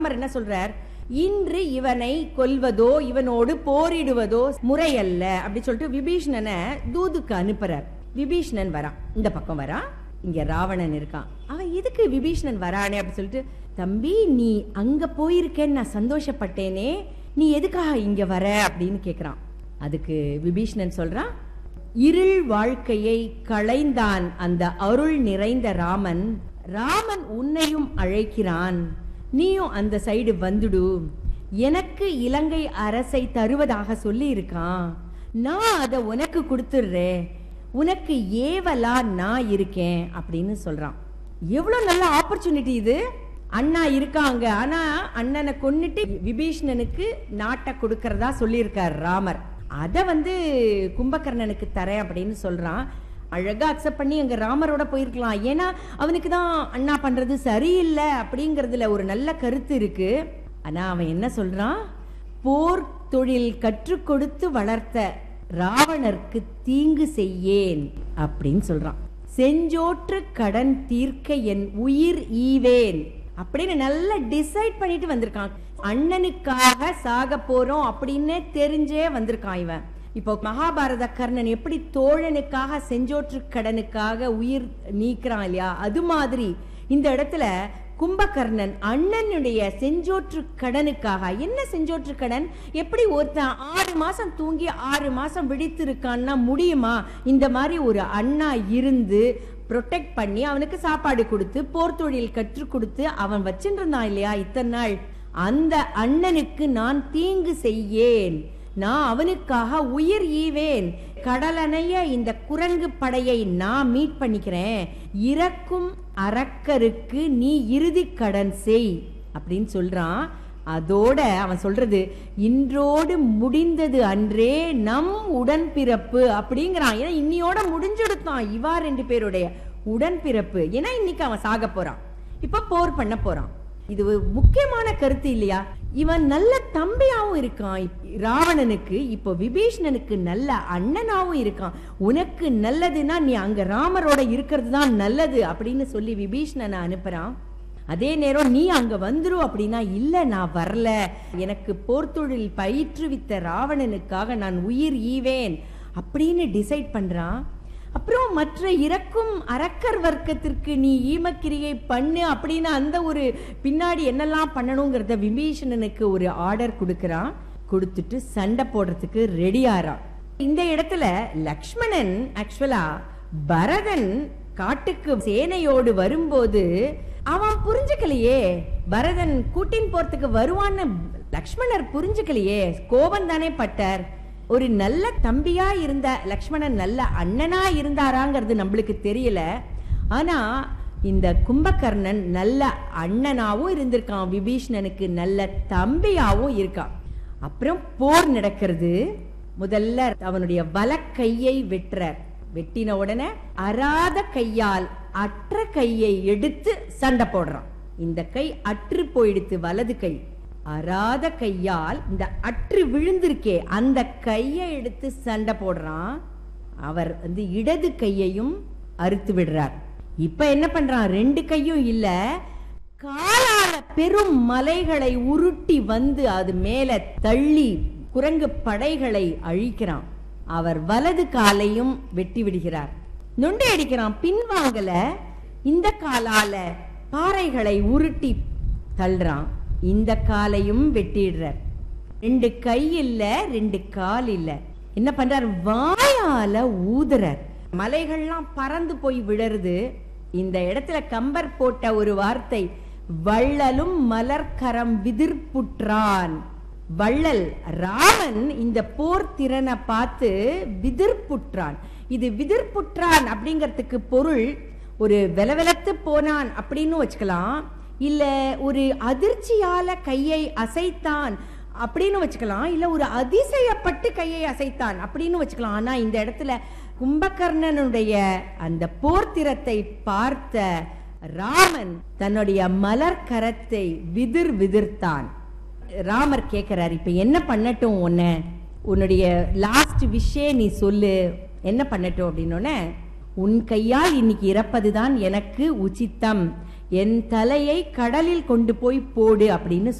ராமர் என்ன சொல்றார் இன்று இவனை கொல்வதோ இவனோடு போரிடுவதோ முறையல்ல அப்படி சொல்லிட்டு விபீஷணனை தூதுக்கு அனுப்புறார் விபீஷணன் வரான் இந்த பக்கம் வரான் இங்க ராவணன் இருக்கான் அவன் எதுக்கு விபீஷணன் வரானே அப்படி சொல்லிட்டு தம்பி நீ அங்க போயிருக்கேன்னு நான் சந்தோஷப்பட்டேனே நீ எதுக்காக இங்க வர அப்படின்னு கேக்குறான் அதுக்கு விபீஷணன் சொல்றான் இருள் வாழ்க்கையை களைந்தான் அந்த அருள் நிறைந்த ராமன் ராமன் உன்னையும் அழைக்கிறான் நீயும் அந்த சைடு வந்துடு எனக்கு இலங்கை அரசை தருவதாக சொல்லி இருக்கான் நான் அதை உனக்கு கொடுத்துடுறேன் உனக்கு ஏவலா நான் இருக்கேன் அப்படின்னு சொல்றான் எவ்வளவு நல்ல ஆப்பர்ச்சுனிட்டி இது அண்ணா இருக்காங்க ஆனா அண்ணனை கொன்னுட்டு விபீஷணனுக்கு நாட்டை கொடுக்கறதா சொல்லியிருக்கார் ராமர் அத வந்து கும்பகர்ணனுக்கு தரேன் அப்படின்னு சொல்றான் அழகா அக்செப்ட் பண்ணி அங்க ராமரோட போயிருக்கலாம் ஏன்னா அவனுக்கு தான் அண்ணா பண்றது சரியில்லை அப்படிங்கறதுல ஒரு நல்ல கருத்து இருக்கு ஆனா அவன் என்ன சொல்றான் போர் தொழில் கற்றுக் கொடுத்து வளர்த்த ராவணருக்கு தீங்கு செய்யேன் அப்படின்னு சொல்றான் செஞ்சோற்று கடன் தீர்க்க என் உயிர் ஈவேன் அப்படின்னு நல்லா டிசைட் பண்ணிட்டு வந்திருக்கான் அண்ணனுக்காக சாக போறோம் அப்படின்னு தெரிஞ்சே வந்திருக்கான் இவன் இப்போ மகாபாரத கர்ணன் எப்படி தோழனுக்காக செஞ்சோற்று கடனுக்காக உயிர் நீக்கிறான் இல்லையா அது மாதிரி இந்த இடத்துல கும்பகர்ணன் அண்ணனுடைய செஞ்சோற்று கடனுக்காக என்ன செஞ்சோற்று கடன் எப்படி ஒருத்தன் ஆறு மாசம் தூங்கி ஆறு மாசம் விழித்து இருக்கான்னா முடியுமா இந்த மாதிரி ஒரு அண்ணா இருந்து ப்ரொடெக்ட் பண்ணி அவனுக்கு சாப்பாடு கொடுத்து போர் தொழில் கற்றுக் கொடுத்து அவன் வச்சுட்டு இருந்தான் இல்லையா இத்தனை நாள் அந்த அண்ணனுக்கு நான் தீங்கு செய்யேன் நான் அவனுக்காக உயிர் ஈவேன் கடலணைய இந்த குரங்கு படையை நான் மீட் பண்ணிக்கிறேன் இறக்கும் அரக்கருக்கு நீ இறுதி கடன் செய் அப்படின்னு சொல்றான் அதோட அவன் சொல்றது இன்றோடு முடிந்தது அன்றே நம் உடன்பிறப்பு அப்படிங்கிறான் ஏன்னா இன்னியோட முடிஞ்செடுத்தான் இவா ரெண்டு பேருடைய உடன்பிறப்பு ஏன்னா இன்னைக்கு அவன் சாக போறான் இப்ப போர் பண்ண போறான் இது ஒரு முக்கியமான கருத்து இல்லையா இவன் நல்ல தம்பியாவும் இருக்கான் ராவணனுக்கு இப்போ விபீஷணனுக்கு நல்ல அண்ணனாவும் இருக்கான் உனக்கு நல்லதுன்னா நீ அங்க ராமரோட இருக்கிறது தான் நல்லது அப்படின்னு சொல்லி விபீஷணனை அனுப்புறான் அதே நேரம் நீ அங்க வந்துரு அப்படின்னா இல்ல நான் வரல எனக்கு போர்த்தொழில் பயிற்றுவித்த ராவணனுக்காக நான் உயிர் ஈவேன் அப்படின்னு டிசைட் பண்றான் அப்புறம் மற்ற இறக்கும் அரக்கர் வர்க்கத்திற்கு நீ ஈமக்கிரியை பண்ணு அப்படின்னு அந்த ஒரு பின்னாடி என்னெல்லாம் பண்ணணுங்கிறத விபீஷணனுக்கு ஒரு ஆர்டர் கொடுக்கறான் கொடுத்துட்டு சண்டை போடுறதுக்கு ரெடி ஆறான் இந்த இடத்துல லக்ஷ்மணன் ஆக்சுவலா பரதன் காட்டுக்கு சேனையோடு வரும்போது அவன் புரிஞ்சுக்கலையே பரதன் கூட்டின் போறதுக்கு வருவான்னு லக்ஷ்மணர் புரிஞ்சுக்கலையே கோபம் தானே பட்டார் ஒரு நல்ல தம்பியா இருந்த லக்ஷ்மணன் நல்ல அண்ணனா இருந்தாராங்கிறது நம்மளுக்கு தெரியல ஆனா இந்த கும்பகர்ணன் நல்ல அண்ணனாவும் இருந்திருக்கான் விபீஷணனுக்கு நல்ல தம்பியாவும் இருக்கான் அப்புறம் போர் நடக்கிறது முதல்ல அவனுடைய வலக்கையை வெட்டுறார் வெட்டின உடனே அராத கையால் அற்ற கையை எடுத்து சண்டை போடுறான் இந்த கை அற்று போயிடுத்து வலது கை அராத கையால் இந்த அற்று விழுந்திருக்கே அந்த கையை எடுத்து சண்டை போடுறான் அவர் வந்து இடது கையையும் அறுத்து விடுறார் இப்ப என்ன பண்றான் ரெண்டு கையும் இல்ல காலால பெரும் மலைகளை உருட்டி வந்து அது மேல தள்ளி குரங்கு படைகளை அழிக்கிறான் அவர் வலது காலையும் வெட்டி விடுகிறார் நொண்டை அடிக்கிறான் பின்வாங்கல இந்த காலால பாறைகளை உருட்டி தள்ளுறான் இந்த காலையும் வெட்டிடுறார் ரெண்டு கை இல்ல ரெண்டு கால் இல்ல என்ன பண்றார் வாயால ஊதுறார் மலைகள்லாம் பறந்து போய் விழருது இந்த இடத்துல கம்பர் போட்ட ஒரு வார்த்தை வள்ளலும் மலர்கரம் விதிர்ப்புற்றான் வள்ளல் ராமன் இந்த போர் திறனை பார்த்து விதிர்ப்புற்றான் இது விதிர்ப்புற்றான் அப்படிங்கிறதுக்கு பொருள் ஒரு வெலவெலத்து போனான் அப்படின்னு வச்சுக்கலாம் இல்ல ஒரு அதிர்ச்சியால கையை அசைத்தான் அப்படின்னு வச்சுக்கலாம் இல்ல ஒரு அதிசயப்பட்டு கையை அசைத்தான் அப்படின்னு வச்சுக்கலாம் ஆனா இந்த இடத்துல கும்பகர்ணனுடைய அந்த போர்த்திரத்தை பார்த்த ராமன் தன்னுடைய மலர் கரத்தை விதிர் விதிர்த்தான் ராமர் கேட்கிறார் இப்ப என்ன பண்ணட்டும் உன்ன உன்னுடைய லாஸ்ட் விஷே நீ சொல்லு என்ன பண்ணட்டும் அப்படின்னோடனே உன் கையால் இன்னைக்கு இறப்பதுதான் எனக்கு உச்சித்தம் என் தலையை கடலில் கொண்டு போய் போடு அப்படின்னு